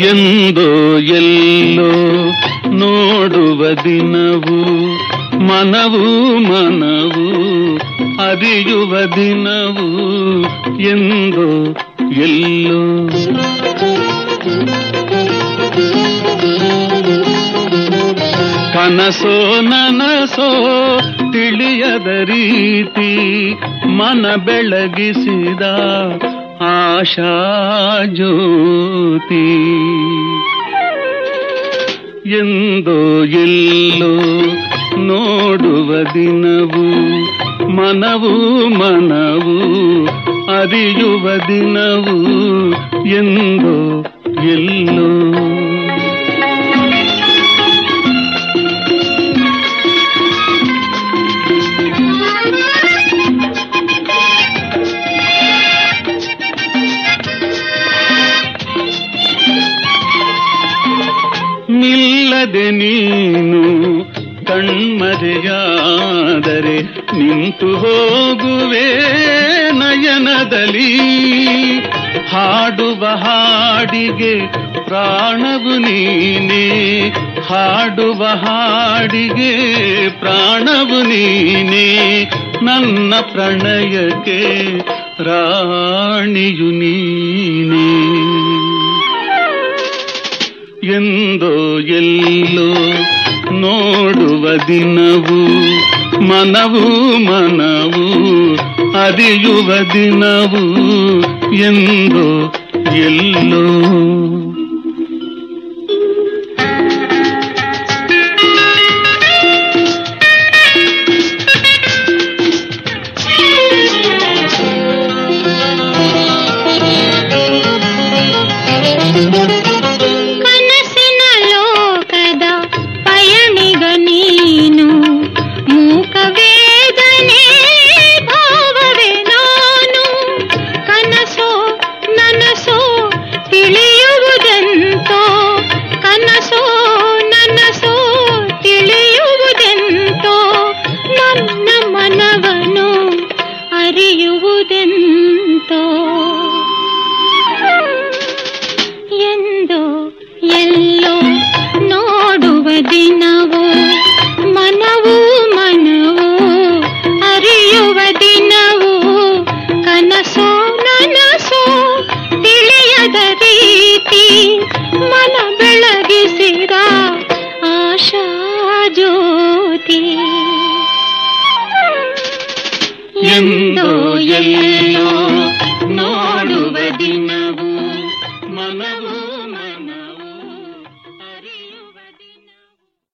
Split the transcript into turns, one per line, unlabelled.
ಎಂದೋ ಎಲ್ಲೋ ನೋಡುವ ದಿನವು ಮನವು ಮನವು ಅರಿಯುವ ದಿನವು ಎಂದೋ ಎಲ್ಲೋ ಕನಸೋ ನನಸೋ ತಿಳಿಯದ ರೀತಿ ಮನ ಬೆಳಗಿಸಿದ ಆಶಾ ಜ್ಯೋತಿ ಎಂದೋ ಎಲ್ಲೋ ನೋಡುವ ದಿನವು ಮನವು ಮನವು ಅರಿಯುವ ದಿನವು ಎಂದೋ ಎಲ್ಲೋ ನಿಲ್ಲದೆ ನೀನು ಕಣ್ಮರೆಯಾದರೆ ನಿಂತು ಹೋಗುವೆ ನಯನದಲ್ಲಿ ಹಾಡುವ ಹಾಡಿಗೆ ಪ್ರಾಣವು ನೀನೆ ಹಾಡುವ ಹಾಡಿಗೆ ಪ್ರಾಣವು ನೀನೆ ನನ್ನ ಪ್ರಣಯಕ್ಕೆ ರಾಣಿಯು ನೀನೇ ಎಂದೋ ಎಲ್ಲೋ ನೋಡುವ ದಿನವು ಮನವು ಮನವು ಅರಿಯುವ ದಿನವು ಎಂದೋ ಎಲ್ಲೋ
ಕನಸಿನ ಲೋಕದ ಪಯಣಿಗ ನೀನು ಮೂಕ ವೇದನೆ ಭಾವವೇ ನಾನು ಕನಸೋ ನನಸೋ ತಿಳಿಯುವುದೆಂತೋ ಕನಸೋ ನನಸೋ ತಿಳಿಯುವುದೆಂತೋ ನನ್ನ ಮನವನು ಅರಿಯುವುದೆಂತೋ ಎಂದೋ ಎಲ್ಲೋ ನೋಡುವ ದಿನವು ಮನವು ಮನವು ಅರಿಯುವ ದಿನವು ಕನಸೋ ನನಸೋ ತಿಳಿಯದ ರೀತಿ ಮನ ಬೆಳಗಿಸಿದ ಆಶಾ ಜ್ಯೋತಿ
ಎಂದೋ ಎಲ್ಲೋ ನೋಡುವ ದಿನವು ಮನವು